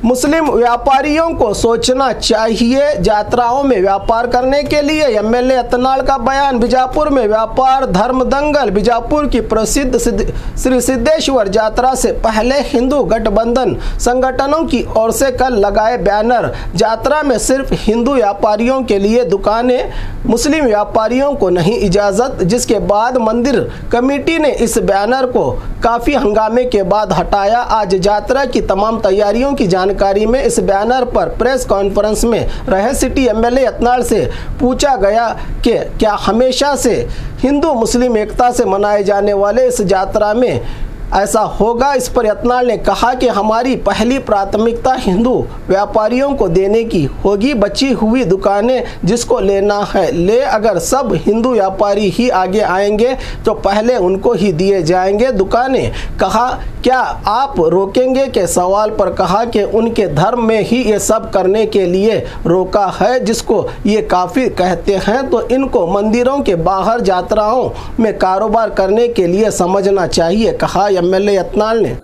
मुस्लिम व्यापारियों को सोचना चाहिए यात्राओं में व्यापार करने के लिए एमएलए अतनाल का बयान बीजापुर में व्यापार धर्म दंगल बीजापुर की प्रसिद्ध सिद्ध- श्री सिद्धेश्वर यात्रा से पहले हिंदू गठबंधन संगठनों की ओर से कल लगाए बैनर यात्रा में सिर्फ हिंदू व्यापारियों के लिए दुकानें मुस्लिम व्यापारियों को नहीं इजाजत जिसके बाद मंदिर कमेटी ने इस बैनर को काफी हंगामे के बाद हटाया आज यात्रा की तमाम तैयारियों की जानकारी में इस बैनर पर प्रेस कॉन्फ्रेंस में रहे सिटी एमएलए यत्नाल से पूछा गया कि क्या हमेशा से हिंदू मुस्लिम एकता से मनाए जाने वाले इस यात्रा में ऐसा होगा इस पर यत्नाल ने कहा कि हमारी पहली प्राथमिकता हिंदू व्यापारियों को देने की होगी बची हुई दुकानें जिसको लेना है ले अगर सब हिंदू व्यापारी ही आगे आएंगे तो पहले उनको ही दिए जाएंगे दुकानें कहा क्या आप रोकेंगे के सवाल पर कहा कि उनके धर्म में ही ये सब करने के लिए रोका है जिसको ये काफिर कहते हैं तो इनको मंदिरों के बाहर यात्राओं में कारोबार करने के लिए समझना चाहिए कहा एमएलए यत्नाल ने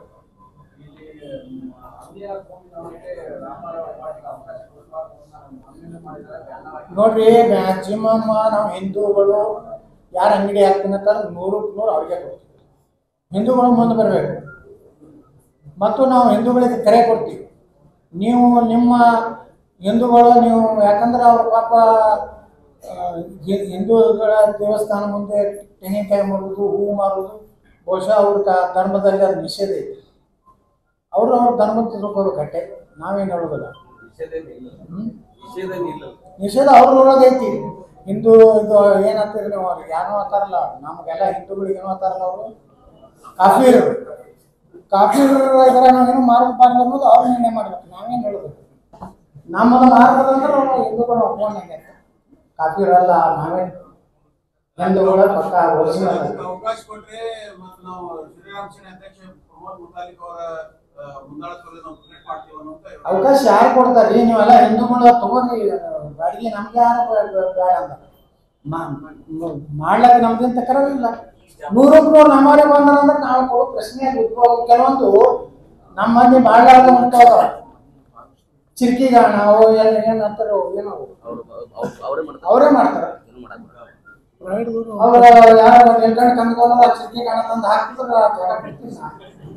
ನೋಡ್ರಿ ಮ್ಯಾಕ್ಸಿಮಮ್ ನಾವು ಹಿಂದೂಗಳು ಯಾರು ಅಂಗಡಿ ಹಾಕ್ತೀನಿ ಅಂತಾರ ನೂರಕ್ಕೆ ನೂರು ಅವ್ರಿಗೆ ಕೊಡ್ತೀವಿ ಹಿಂದೂಗಳು ಮುಂದೆ ಬರಬೇಕು ಮತ್ತು ನಾವು ಹಿಂದೂಗಳಿಗೆ ಕರೆ ಕೊಡ್ತೀವಿ ನೀವು ನಿಮ್ಮ ಹಿಂದೂಗಳು ನೀವು ಯಾಕಂದ್ರೆ ಅವ್ರ ಪಾಪ ಆ, ಹಿ- ಹಿಂದೂಗಳ ದೇವಸ್ಥಾನ ಮುಂದೆ ತೆಂಗಿನಕಾಯಿ ಮಾರುವುದು ಹೂವು ಮಾರುವುದು ಬಹುಶಃ ಅವ್ರ ಕ- ಧರ್ಮದಲ್ಲಿ ಅದು ನಿಷೇಧ ಐತಿ ಅವರು ಅವ್ರ ಧರ್ಮದ ತಿಳ್ಕೋಬೇಕಟ್ಟೆ ನಾವೇನು ಹೇಳೋದಿಲ್ಲ ಹ್ಮ್? ನಿಷೇಧ ಅವ್ರೊಳಗೆ ಐತಿ ಹಿಂದೂ ಇದು ಏನಂತೀರಿ ನೀವು ಅವ್ರಿಗೆ ಯಾರೋ ಅಂತಾರಲ್ಲ ನಮಗೆಲ್ಲ ಹಿಂದೂಗಳಿಗೆ ಏನೋ ಅಂತಾರಲ್ಲ ಅವರು ಕಾಫೀರ್ ಕಾಫೀರ್ ಇದ್ರ ನಾವೇನು ಮಾರಬಾರ್ದು ಅನ್ನೋದು ಅವ್ರು ನಿರ್ಣಯ ಮಾಡ್ಬೇಕು ನಾವೇನು ಹೇಳೋದು ನಮ್ಮದು ಮಾರದಂದ್ರೆ ನಾವು ಹಿಂದೂಗಳು ಒಪ್ಕೊಂಡಂಗೆ ಕಾಫೀರ್ ಅಲ್ಲ ನಾವೇ ಹಿಂದೂಗಳ ಪಕ್ಕ ಒರಿಜಿನಲ್ ಅದಕ್ಕೆ ಅವಕಾಶ ಕೊಟ್ರೆ ಮತ್ತು ನಾವು ಶ್ರೀರಾಮ್ ಸೇನೆ ಅಧ್ಯಕ್ಷ ಪ್ರಮೋದ್ ಮುತಾಲಿಕ್ ಅವರ ಆ, ಮುಂದಾಳತ್ವದಲ್ಲಿ ನಾವು ಕ್ರಿಯೇಟ್ ಮಾಡ್ತೀವಿ ಅನ್ನೋಂತ ಅವಕಾಶ ಯಾರು ಕೊಡ್ತಾರ್ರಿ ನೀವೆಲ್ಲ ಹಿಂದೂಗಳು ತಗೋರಿ ಬಾಡಿಗೆ ನಮ್ಗೆ ಯಾರು ಬೇ- ಬೇ- ಬೇಡ ಅಂತ ಮಾಡ್ಲಕ್ಕ ನಮ್ದೇನ್ ತಕರಾರಿಲ್ಲ ನೂರಕ್ಕೆ ನೂರು ನಮ್ಮವರೇ ಬಂದ್ರ ಅಂದ್ರೆ ನಾವು ಕೊಡೋ ಪ್ರಶ್ನೆ ಅದು ಉದ್ಭವ ಕೆಲವೊಂದು ನಮ್ಮ ಮಂದಿ ಮಾಡ್ಲಾರ್ದ ಹೊಂಟೋದ ಚಿರ್ಕಿಗಾಣ ಅವು ಏನ್ ಏನ್ ಅಂತಾರೋ ಏನೋ ಅವು. ಅವರೇ ಮಾಡ್ತಾರೆ ಅವರೇ ಮಾಡ್ತಾರ ಏನು ಮಾಡಲ್ಲ ಅವ್ರ ಯಾರು ನಿಲ್ಕಂಡ್ ಕಂದ್ಕೊಂಡ ಚಿರ್ಕಿ ಕಾಣ ತಂದು ಹಾಕ್ತಿದ್ರ ಬಿಡ್ತೀನಿ ನಾ.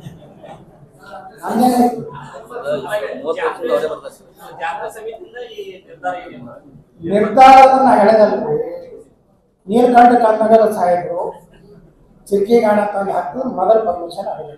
ಹಂಗೇನೈತಿ ಮೂವತ್ತು ವರ್ಷದಿಂದ ಅವರೇ ಬರ್ತಾರೆ ಜಾತ್ರಾ ಸಮಿತಿಯಿಂದ ಈ ನಿರ್ಧಾರ ಏನಿಲ್ಲ ನಿರ್ಧಾರ ನಾ ಹೇಳದಲ್ರಿ ನೀಲ್ಕಂಠ ಕನ್ನಗರ ಸಾಹೇಬರು ಚಿರ್ಕಿ ಗಾಣ ತಂದು ಹಾಕಿದ್ರೆ ಮೊದಲ ಪರ್ಮಿಷನ್ ಆಗಬೇಕು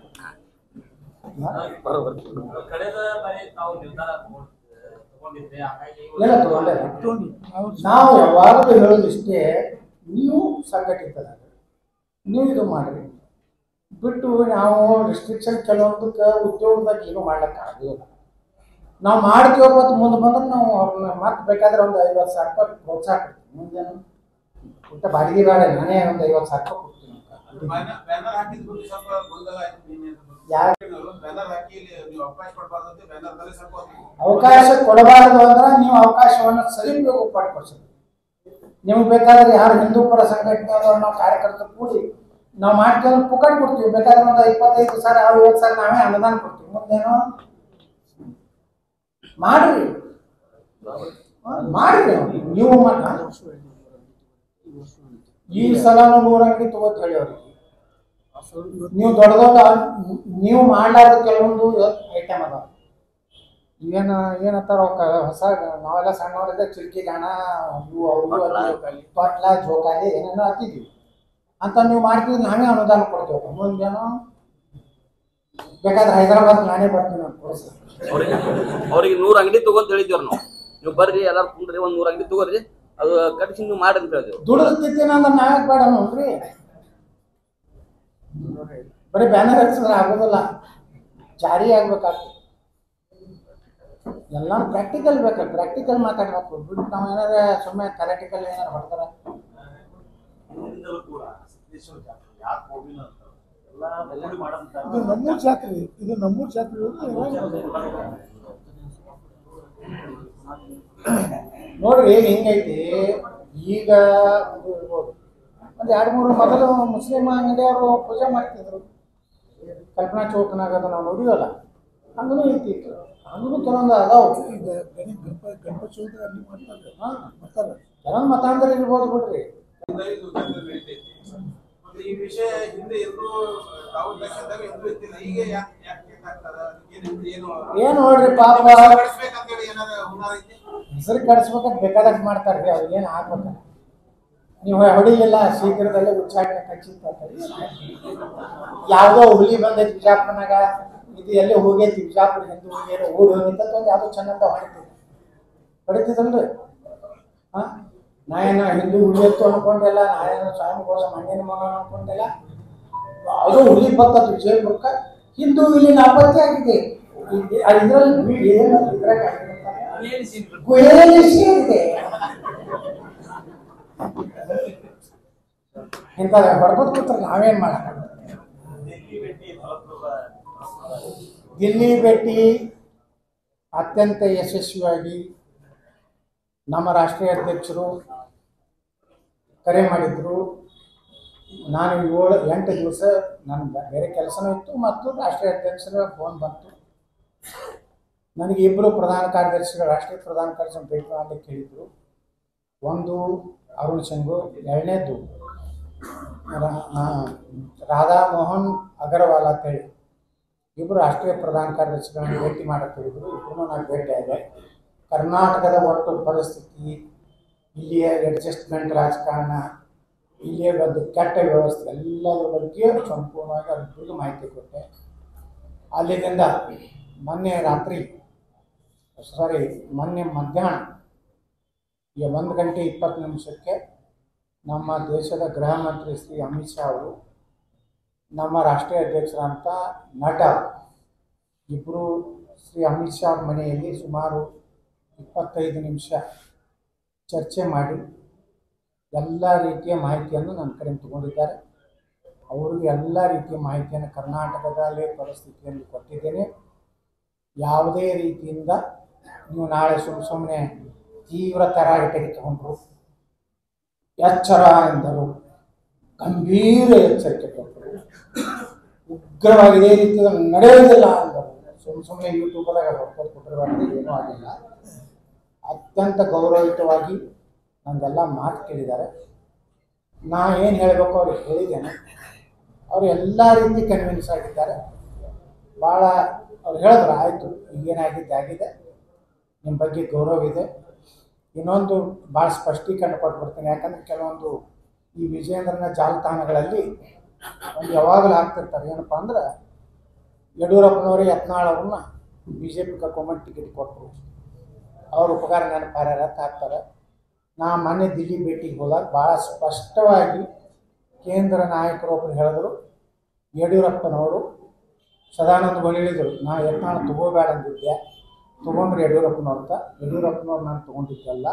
ಬರೋಬರ್ ಕಳೆದ ಬಾರಿ ತಾವು ನಿರ್ಧಾರ ತಗೊಂಡ್- ತಗೊಂಡಿದ್ರೆ ಹಾಗಾಗಿ ಇಲ್ಲ ತಗೊಂಡೆ ನಾವು ಯಾವಾಗಲೂ ಹೇಳೋದಿಷ್ಟೇ ನೀವು ಸಂಘಟಿತರಾಗ ನೀವು ಇದು ಮಾಡ್ರಿ ಬಿಟ್ಟು ನಾವು ರಿಸ್ಟ್ರಿಕ್ಷನ್ ಕೆಲವೊಂದಕ್ಕೆ ಉದ್ಯೋಗದಾಗ ಏನು ಮಾಡ್ಲಿಕ್ಕೆ ಆಗೋದಿಲ್ಲ ನಾವು ಮಾಡ್ತೀವಿ ಮತ್ತು ಮುಂದೆ ಬಂದ್ರೆ ನಾವು ಅವ್ರನ್ನ ಮತ್ತೆ ಬೇಕಾದ್ರೆ ಒಂದು ಐವತ್ತು ಸಾವಿರ ರೂಪಾಯಿ ಪ್ರೋತ್ಸಾಹ ಕೊಡ್ತೀವಿ ಮುಂದೇನು ಊಟ ಬಾಡಿಗೆ ಬೇಡ ನಾನೇ ಒಂದು ಐವತ್ತು ಸಾವಿರ ರೂಪಾಯಿ ಕೊಡ್ತೀನಿ ಬ್ಯಾನರ್ ಹಾಕಿದ ಬಗ್ಗೆ ಸ್ವಲ್ಪ ಗೊಂದಲ ಆಯ್ತು ನಿನ್ನೆ ಯಾರು ಬ್ಯಾನರ್ ಹಾಕಿ ಇಲ್ಲಿ ನೀವು ಅವಕಾಶ ಕೊಡಬಾರ್ದು ಅಂತ ಬ್ಯಾನರ್ ದಲ್ಲಿ ಸ್ವಲ್ಪ ಅವಕಾಶ ಕೊಡಬಾರದು ಅಂದ್ರೆ ನೀವು ಅವಕಾಶವನ್ನು ಸದುಪಯೋಗ ಪಡ್ಕೊಳ್ಸಿ ನಿಮ್ಗೆ ಬೇಕಾದ್ರೆ ಯಾರು ಹಿಂದೂ ಪರ ಸಂಘಟನೆ ಆದವ್ರು ನಾವು ಕಾರ್ಯಕರ್ತರು ಕೂಡಿ ನಾವು ಮಾಡ್ತೀವಿ ಪುಕ್ಕಟ್ ಕೊಡ್ತೀವಿ ಬೇಕಾದ್ರೆ ಒಂದು ಇಪ್ಪತ್ತೈದು ಸಾವಿರ ಐವತ್ತು ಸಾವಿರ ನಾವೇ ಅನುದಾನ ಕೊಡ್ತೀವಿ ಮುಂದೇನು ಮಾಡ್ರಿ ಹಾ, ಮಾಡ್ರಿ ನೀವು ಮಾಡ ಈ ಸಲ ನೂರ ಅಂಗಡಿ ತಗೋತ ಹೇಳಿ ಅವ್ರಿಗೆ ನೀವು ದೊಡ್ಡ ದೊಡ್ಡ ನೀವು ಮಾಡ್ಲಾರ್ದ ಕೆಲವೊಂದು ಐಟಮ್ ಅದಾವ ಏನ ಏನಂತಾರ ಅವಕ್ಕ ಹೊಸ ನಾವೆಲ್ಲ ಸಣ್ಣವರಿದ್ದ ಚಿಲ್ಕಿ ಗಾಣ ಇವು ಅವು ತೊಟ್ಲ ಜೋಕಾಲಿ ಏನೇನೋ ಹಾಕಿದ್ವಿ ಅಂತ ನೀವು ಮಾಡ್ತಿದ್ರೆ ನಾವೇ ಅನುದಾನ ಕೊಡ್ತೀವಿ ಮುಂದೇನೋ ಬೇಕಾದ್ರೆ ಹೈದರಾಬಾದ್ ನಾನೇ ಬರ್ತೀನಿ ಅಂತ ಕೊಡ್ಸಿ ಅವ್ರಿಗೆ ಅವ್ರಿಗೆ ನೂರು ಅಂಗಡಿ ತಗೊಂತ ಹೇಳಿದ್ವಿ ನಾವು ನೀವು ಬರ್ರಿ ಎಲ್ಲಾರು ಕುಂಡ್ರಿ ಒಂದ್ ನೂರು ಅಂಗಡಿ ತಗೋರಿ ಅದು ಕಟ್ಸಿ ನೀವು ಮಾಡಿ ಅಂತ ಹೇಳಿದ್ವಿ ದುಡಿದ ಸ್ಥಿತಿನ ಅಂದ್ರೆ ನಾವೇ ಬೇಡ ನೋಡ್ರಿ ಬರೀ ಬ್ಯಾನರ್ ಹಚ್ಚಿದ್ರೆ ಆಗೋದಿಲ್ಲ ಜಾರಿ ಆಗ್ಬೇಕಾಗ್ತದೆ ಎಲ್ಲ ಪ್ರಾಕ್ಟಿಕಲ್ ಬೇಕು ಪ್ರಾಕ್ಟಿಕಲ್ ಮಾತಾಡ್ಬೇಕು ಬಿಟ್ಟು ನಾವು ಏನಾರ ಸುಮ್ಮನೆ ಥೆರಟಿಕಲ್ ಏನಾರ ಹೊಡ್ತಾರ ಹಿಂದಿನಿಂದಲೂ ಕೂಡ ಸಿದ್ದೇಶ್ವರ ಜಾತ್ರೆ ಯಾಕೆ ಹೋಗಿಲ್ಲ ಅಂತ ಎಲ್ಲ ಕೂಡಿ ಮಾಡೋಂತ ಇದು ನಮ್ಮೂರ್ ಜಾತ್ರೆ ಇದು ನಮ್ಮೂರ್ ಜಾತ್ರೆ ಅಂತ ಎಲ್ಲ ನೋಡ್ರಿ ಹಿಂಗೈತಿ ಈಗ ಇದು ಇರ್ಬೋದು ಒಂದು ಎರಡು ಮೂರು ಮೊದಲು ಮುಸ್ಲಿಂ ಅಂಗಡಿಯವರು ಪೂಜೆ ಮಾಡ್ತಿದ್ರು ಕಲ್ಪನಾ ಚೌಕ್ನಾಗ ಅದು ನಾವು ನೋಡಿವಲ್ಲ ಹಂಗೂ ಐತಿ ಹಂಗೂ ಕೆಲವೊಂದು ಅದಾವು ಈಗ ಗಣಿ ಗಣಪ ಗಣಪತಿ ಅಲ್ಲಿ ಮಾಡ್ತಾರೆ ಹಾ. ಮಾಡ್ತಾರೆ ಕೆಲವೊಂದು ಮತಾಂತರ ಇರ್ಬೋದು ಬಿಡ್ರಿ ಇಂದ ಇದು ಚರ್ಚೆ ನಡೀತೈತಿ ಮತ್ತೆ ಈ ವಿಷಯ ಹಿಂದೆ ಎಲ್ಲರೂ ತಾವು ದೇಶದಾಗ ಎಲ್ಲರೂ ಇರ್ತಿಲ್ಲ ಈಗ ಯಾಕೆ ಯಾಕೆ ಆಗ್ತದ ಏನು ಏನು ಏನ್ ನೋಡ್ರಿ ಪಾಪ ಕಳಿಸ್ಬೇಕಂತೇಳಿ ಏನಾರ ಹುನ್ನಾರ ಐತಿ ಹೆಸರು ಕೆಡಿಸ್ಬೇಕಂತ ಬೇಕಾದಷ್ಟು ಮಾಡ್ತಾರ್ರಿ ಅವ್ರು ಏನು ಆಗ್ಬೇಕ ನೀವು ಹೊಡಿಲಿಲ್ಲ ಶೀಘ್ರದಲ್ಲೇ ಉಚ್ಚಾಟನೆ ಖಚಿತ ಯಾವುದೋ ಹುಲಿ ಬಂದೈತಿ ಬಿಜಾಪುರನಾಗ ಇದು ಎಲ್ಲಿ ಹೋಗೈತಿ ಬಿಜಾಪುರ ಹಿಂದೂ ಹೋಗ್ಯಾರ ಓಡಿ ಹೋಗಿಂತ ಒಂದು ಯಾವುದೋ ಚೆನ್ನಂತ ಹೊಡಿತೀವಿ ಹೊಡಿತಿದ್ದಲ್ರಿ ಹಾ ನಾ ಏನೋ ಹಿಂದೂ ಹುಲಿ ಎತ್ತು ಅನ್ಕೊಂಡಿಲ್ಲ ನಾ ಏನೋ ಸ್ವಾಮಿ ಘೋಷ ಮಣ್ಣಿನ ಮಗ ಅನ್ಕೊಂಡಿಲ್ಲ ಅದು ಹುಲಿ ಬರ್ತದ ವಿಜಯಪುರಕ್ಕ ಹಿಂದೂ ಹುಲಿ ನಾಪತ್ತೆ ಆಗಿದೆ ಇದರಲ್ಲಿ ಏನು ಇದ್ರಾಗ ಗುಹೆಯಲ್ಲಿ ಸೇರಿದೆ ಇಂಥ ಬಡ್ಕೋತ್ ಕೂತ್ರೆ ನಾವೇನ್ ಮಾಡಕ್ಕ ದಿಲ್ಲಿ ಭೇಟಿ ಅತ್ಯಂತ ಯಶಸ್ವಿಯಾಗಿ ನಮ್ಮ ರಾಷ್ಟ್ರೀಯ ಅಧ್ಯಕ್ಷರು ಕರೆ ಮಾಡಿದ್ರು ನಾನು ಏಳು ಎಂಟು ದಿವಸ ನನ್ನ ಬೇರೆ ಕೆಲಸನೂ ಇತ್ತು ಮತ್ತು ರಾಷ್ಟ್ರೀಯ ಅಧ್ಯಕ್ಷರ ಫೋನ್ ಬಂತು ನನಗೆ ಇಬ್ಬರು ಪ್ರಧಾನ ಕಾರ್ಯದರ್ಶಿಗಳು ರಾಷ್ಟ್ರೀಯ ಪ್ರಧಾನ ಕಾರ್ಯದರ್ಶಿ ಭೇಟಿ ಮಾಡಲಿಕ್ಕೆ ಹೇಳಿದರು ಒಂದು ಅರುಣ್ ಸಿಂಗು ಎರಡನೇದು ರಾ- ಆ, ರಾಧಾ ಮೋಹನ್ ಅಗರ್ವಾಲ್ ಅಂತೇಳಿ ಇಬ್ಬರು ರಾಷ್ಟ್ರೀಯ ಪ್ರಧಾನ ಕಾರ್ಯದರ್ಶಿಗಳನ್ನು ಭೇಟಿ ಮಾಡಕ್ಕೆ ಹೇಳಿದ್ರು ಇಬ್ಬರು ನಾನು ಭೇಟಿ ಆದೆ ಕರ್ನಾಟಕದ ಒಟ್ಟು ಪರಿಸ್ಥಿತಿ ಇಲ್ಲಿಯ ಅಡ್ಜಸ್ಟ್ಮೆಂಟ್ ರಾಜಕಾರಣ ಇಲ್ಲಿಯ ಒಂದು ಕೆಟ್ಟ ವ್ಯವಸ್ಥೆ ಎಲ್ಲದರ ಬಗ್ಗೆ ಸಂಪೂರ್ಣವಾಗಿ ಅದ್ಭುತ ಮಾಹಿತಿ ಕೊಟ್ಟೆ ಅಲ್ಲಿಂದ ಮೊನ್ನೆ ರಾತ್ರಿ ಸಾರಿ ಮೊನ್ನೆ ಮಧ್ಯಾಹ್ನ ಈ ಒಂದು ಗಂಟೆ ಇಪ್ಪತ್ತು ನಿಮಿಷಕ್ಕೆ ನಮ್ಮ ದೇಶದ ಗೃಹ ಮಂತ್ರಿ ಶ್ರೀ ಅಮಿತ್ ಶಾ ಅವರು ನಮ್ಮ ರಾಷ್ಟ್ರೀಯ ಅಧ್ಯಕ್ಷರಂತ ನಟ ಇಬ್ಬರು ಶ್ರೀ ಅಮಿತ್ ಶಾ ಅವ್ರ ಮನೆಯಲ್ಲಿ ಸುಮಾರು ಇಪ್ಪತ್ತೈದು ನಿಮಿಷ ಚರ್ಚೆ ಮಾಡಿ ಎಲ್ಲ ರೀತಿಯ ಮಾಹಿತಿಯನ್ನು ನನ್ನ ಕಡೆ ತಗೊಂಡಿದ್ದಾರೆ ಅವರಿಗೆ ಎಲ್ಲ ರೀತಿಯ ಮಾಹಿತಿಯನ್ನು ಕರ್ನಾಟಕದಲ್ಲಿ ಪರಿಸ್ಥಿತಿಯಲ್ಲಿ ಕೊಟ್ಟಿದ್ದೇನೆ ಯಾವುದೇ ರೀತಿಯಿಂದ ನೀವು ನಾಳೆ ಸುಮ್ಮ ಸುಮ್ಮನೆ ತೀವ್ರ ತರಾಟೆ ತೆಗೆದುಕೊಂಡ್ರು ಎಚ್ಚರ ಎಂದರು ಗಂಭೀರ ಎಚ್ಚರಿಕೆ ಕೊಟ್ಟರು ಉಗ್ರವಾಗಿ ಇದೇ ರೀತಿ ನಡೆಯುವುದಿಲ್ಲ ಅಂದರು ಸುಮ್ಮ ಸುಮ್ಮನೆ ಯೂಟ್ಯೂಬದಾಗ ಹೊಡ್ಕೊಂಡು ಕೊಟ್ಟಿರಬಾರ್ದು ಏನೂ ಆಗಿಲ್ಲ ಅತ್ಯಂತ ಗೌರವಯುತವಾಗಿ ನಂದೆಲ್ಲ ಮಾತು ಕೇಳಿದ್ದಾರೆ ನಾ ಏನು ಹೇಳಬೇಕು ಅವ್ರಿಗೆ ಹೇಳಿದ್ದೇನೆ ಅವರು ಎಲ್ಲ ರೀತಿ ಕನ್ವಿನ್ಸ್ ಆಗಿದ್ದಾರೆ ಭಾಳ ಅವ್ರು ಹೇಳಿದ್ರು ಆಯಿತು ಈಗೇನಾಗಿದ್ದು ಆಗಿದೆ ನಿಮ್ಮ ಬಗ್ಗೆ ಗೌರವ ಇದೆ ಇನ್ನೊಂದು ಭಾಳ ಸ್ಪಷ್ಟೀಕರಣ ಕೊಟ್ಬಿಡ್ತೀನಿ ಯಾಕಂದ್ರೆ ಕೆಲವೊಂದು ಈ ವಿಜಯೇಂದ್ರನ ಜಾಲತಾಣಗಳಲ್ಲಿ ಒಂದು ಯಾವಾಗಲೂ ಹಾಕ್ತಿರ್ತಾರೆ ಏನಪ್ಪ ಅಂದ್ರೆ ಯಡಿಯೂರಪ್ಪನವರು ಯತ್ನಾಳ್ ಅವ್ರನ್ನ ಬಿ ಜೆ ಪಿ ಕರ್ಕೊಂಬಂದು ಟಿಕೆಟ್ ಕೊಟ್ಟರು ಅವ್ರ ಉಪಕಾರ ನೆನಪಾರ ಅಂತ ಹಾಕ್ತಾರೆ ನಾ ಮೊನ್ನೆ ದಿಲ್ಲಿ ಭೇಟಿಗೆ ಹೋದಾಗ ಭಾಳ ಸ್ಪಷ್ಟವಾಗಿ ಕೇಂದ್ರ ನಾಯಕರು ಒಬ್ಬರು ಹೇಳಿದ್ರು ಯಡಿಯೂರಪ್ಪನವರು ಸದಾನಂದ ಬಳಿ ಹೇಳಿದರು ನಾ ಯತ್ನಾಳ್ ತಗೋಬೇಡ ಅಂದಿದ್ದೆ ತೊಗೊಂಡ್ರೆ ಯಡಿಯೂರಪ್ಪನವ್ರ ಅಂತ ಯಡಿಯೂರಪ್ಪನವ್ರು ನಾನು ತೊಗೊಂಡಿದ್ದಲ್ಲ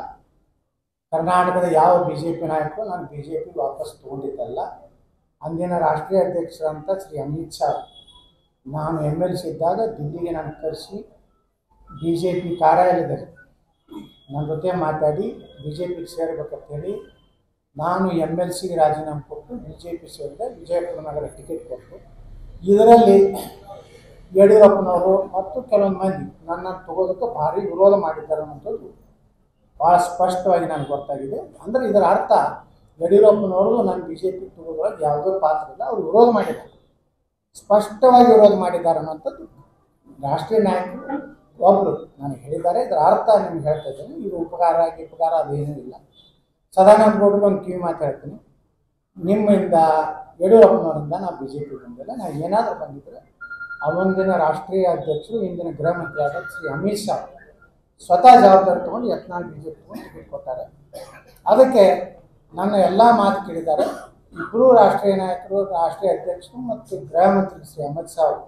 ಕರ್ನಾಟಕದ ಯಾವ ಬಿ ಜೆ ಪಿ ನಾಯಕರು ನಾನು ಬಿ ಜೆ ಪಿ ವಾಪಸ್ ತೊಗೊಂಡಿದ್ದಲ್ಲ ಅಂದಿನ ರಾಷ್ಟ್ರೀಯ ಅಧ್ಯಕ್ಷರಂತ ಶ್ರೀ ಅಮಿತ್ ಶಾ ನಾನು ಎಮ್ ಎಲ್ ಸಿ ಇದ್ದಾಗ ದಿಲ್ಲಿಗೆ ನಾನು ಕರೆಸಿ ಬಿ ಜೆ ಪಿ ಕಾರ್ಯಾಲಯದಲ್ಲಿ ನನ್ನ ಜೊತೆ ಮಾತಾಡಿ ಬಿ ಜೆ ಪಿಗೆ ಸೇರ್ಬೇಕಂತೇಳಿ ನಾನು ಎಮ್ ಎಲ್ ಸಿಗೆ ರಾಜೀನಾಮೆ ಕೊಟ್ಟು ಬಿ ಜೆ ಪಿ ಸೇರಿದೆ ವಿಜಯಪುರ ನಗರ ಟಿಕೆಟ್ ಕೊಟ್ಟು ಇದರಲ್ಲಿ ಯಡಿಯೂರಪ್ಪನವರು ಮತ್ತು ಕೆಲವೊಂದು ಮಂದಿ ನನ್ನನ್ನು ತಗೋದಕ್ಕೆ ಭಾರಿ ವಿರೋಧ ಮಾಡಿದ್ದಾರೆ ಅನ್ನೋಂಥದ್ದು ಭಾಳ ಸ್ಪಷ್ಟವಾಗಿ ನನಗೆ ಗೊತ್ತಾಗಿದೆ ಅಂದರೆ ಇದರ ಅರ್ಥ ಯಡಿಯೂರಪ್ಪನವರು ನಾನು ಬಿ ಜೆ ಪಿ ತಗೋದ್ರೊಳಗೆ ಯಾವುದೇ ಪಾತ್ರ ಇಲ್ಲ ಅವರು ವಿರೋಧ ಮಾಡಿದ್ದಾರೆ ಸ್ಪಷ್ಟವಾಗಿ ವಿರೋಧ ಮಾಡಿದ್ದಾರೆ ಅನ್ನೋಂಥದ್ದು ರಾಷ್ಟ್ರೀಯ ನಾಯಕರು ಒಬ್ಬರು ನನಗೆ ಹೇಳಿದ್ದಾರೆ ಇದರ ಅರ್ಥ ನಿಮ್ಗೆ ಹೇಳ್ತಾ ಇದ್ದೇನೆ ಇದು ಉಪಕಾರ ಉಪಕಾರ ಅದೇನೂ ಇಲ್ಲ ಸದಾನಂದ ಗೌಡ್ರಿಗೆ ಒಂದು ಕಿವಿ ಮಾತು ಹೇಳ್ತೀನಿ ನಿಮ್ಮಿಂದ ಯಡಿಯೂರಪ್ಪನವರಿಂದ ನಾವು ಬಿ ಜೆ ಪಿ ಬಂದಿಲ್ಲ ನಾವು ಏನಾದರೂ ಬಂದಿದ್ರೆ ಅವೊಂದಿನ ರಾಷ್ಟ್ರೀಯ ಅಧ್ಯಕ್ಷರು ಇಂದಿನ ಗೃಹ ಮಂತ್ರಿ ಆದ ಶ್ರೀ ಅಮಿತ್ ಶಾ ಸ್ವತಃ ಜವಾಬ್ದಾರಿ ತೊಗೊಂಡು ಯತ್ನಾಳ್ ಬಿ ಜೆ ಪಿ ತೊಗೊಂಡು ಟಿಕೆಟ್ ಕೊಟ್ಟಾರೆ ಅದಕ್ಕೆ ನನ್ನ ಎಲ್ಲ ಮಾತು ಕೇಳಿದ್ದಾರೆ ಇಬ್ಬರೂ ರಾಷ್ಟ್ರೀಯ ನಾಯಕರು ರಾಷ್ಟ್ರೀಯ ಅಧ್ಯಕ್ಷರು ಮತ್ತು ಗೃಹ ಮಂತ್ರಿ ಶ್ರೀ ಅಮಿತ್ ಶಾ ಅವರು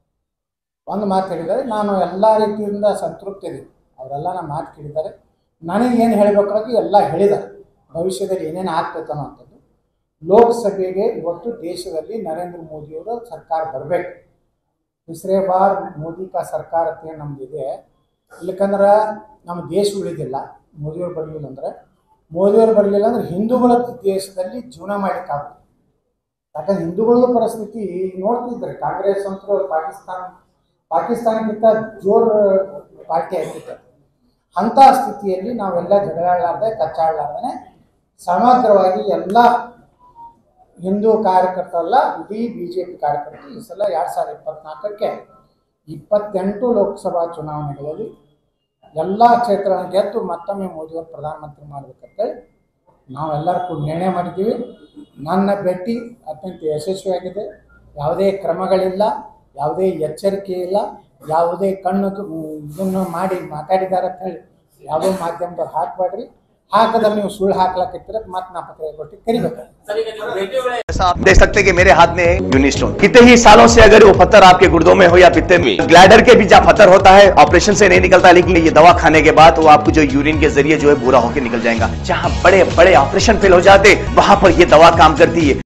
ಒಂದು ಮಾತು ಹೇಳಿದ್ದಾರೆ ನಾನು ಎಲ್ಲ ರೀತಿಯಿಂದ ಸಂತೃಪ್ತಿ ಇದೆ ಅವರೆಲ್ಲ ನನ್ನ ಮಾತು ಕೇಳಿದ್ದಾರೆ ನನಗೆ ಏನು ಹೇಳಬೇಕಾಗಿ ಎಲ್ಲ ಹೇಳಿದ್ದಾರೆ ಭವಿಷ್ಯದಲ್ಲಿ ಏನೇನು ಆಗ್ತೈತೆ ಅನ್ನೋಂಥದ್ದು ಲೋಕಸಭೆಗೆ ಇವತ್ತು ದೇಶದಲ್ಲಿ ನರೇಂದ್ರ ಮೋದಿಯವರ ಸರ್ಕಾರ ಬರಬೇಕು ತಿಸ್ರೇ ಬಾರ್ ಮೋದಿ ಕಾ ಸರ್ಕಾರ ಅಂತ ನಮ್ದಿದೆ ಇಲ್ಲಕಂದ್ರೆ ನಮ್ಮ ದೇಶ ಉಳಿದಿಲ್ಲ ಮೋದಿಯವ್ರು ಬರಲಿಲ್ಲ ಅಂದ್ರೆ ಮೋದಿಯವ್ರು ಬರಲಿಲ್ಲ ಅಂದ್ರೆ ಹಿಂದೂಗಳ ದೇಶದಲ್ಲಿ ಜೀವನ ಮಾಡಲಿಕ್ಕಾಗುತ್ತೆ ಯಾಕಂದ್ರೆ ಹಿಂದೂಗಳ ಪರಿಸ್ಥಿತಿ ನೋಡ್ತಿದ್ದಾರೆ ಕಾಂಗ್ರೆಸ್ ಅಂತೂ ಪಾಕಿಸ್ತಾನ ಪಾಕಿಸ್ತಾನಕ್ಕಿಂತ ಜೋರ್ ಪಾರ್ಟಿ ಆಗ್ತಿತ್ತು ಅಂಥ ಸ್ಥಿತಿಯಲ್ಲಿ ನಾವೆಲ್ಲ ಜಗಳಾಡಲಾರ್ದೆ ಕಚ್ಚಾಡಲಾರ್ದೇ ಸಮಗ್ರವಾಗಿ ಎಲ್ಲ ಹಿಂದೂ ಕಾರ್ಯಕರ್ತರಲ್ಲ ಇಡೀ ಬಿ ಜೆ ಪಿ ಕಾರ್ಯಕರ್ತರು ಈ ಸಲ ಎರಡು ಸಾವಿರದ ಇಪ್ಪತ್ನಾಲ್ಕಕ್ಕೆ ಇಪ್ಪತ್ತೆಂಟು ಲೋಕಸಭಾ ಚುನಾವಣೆಗಳಲ್ಲಿ ಎಲ್ಲ ಕ್ಷೇತ್ರಗಳನ್ನು ಗೆದ್ದು ಮತ್ತೊಮ್ಮೆ ಮೋದಿಯವರು ಪ್ರಧಾನಮಂತ್ರಿ ಮಾಡ್ಬೇಕಂತೇಳಿ ನಾವೆಲ್ಲರೂ ಕೂಡ ನಿರ್ಣಯ ಮಾಡಿದ್ದೀವಿ ನನ್ನ ಭೇಟಿ ಅತ್ಯಂತ ಯಶಸ್ವಿಯಾಗಿದೆ ಯಾವುದೇ ಕ್ರಮಗಳಿಲ್ಲ ಯಾವುದೇ ಎಚ್ಚರಿಕೆ ಇಲ್ಲ ಯಾವುದೇ ಕಣ್ಣು ತು- ಇದನ್ನು ಮಾಡಿ ಮಾತಾಡಿದ್ದಾರೆ ಅಂತ ಹೇಳಿ ಯಾವುದೋ ಮಾಧ್ಯಮದವ್ರು ಹಾಕಬೇಡ್ರಿ ಹಾಕದ ನೀವು ಸುಳ್ಳು ಹಾಕ್ಲಕ್ಕಿದ್ರೆ ಮತ್ತೆ ನಾ ಪತ್ರಿಕಾಗೋಷ್ಠಿ ಕರಿಬೇಕು ಸರ್ ಈಗ ನೀವು ಭೇಟಿ ವೇಳೆ आप देख सकते हैं कि मेरे हाथ में यूनिस्टोन कितने ही सालों से अगर वो पत्थर आपके गुर्दों में हो या पित्ते में ग्लैडर के भी जहाँ पत्थर होता है ऑपरेशन से नहीं निकलता लेकिन ये दवा खाने के बाद वो आपको जो यूरिन के जरिए जो है पूरा होकर निकल जाएगा जहाँ बड़े बड़े ऑपरेशन फेल हो जाते वहां पर ये दवा काम करती है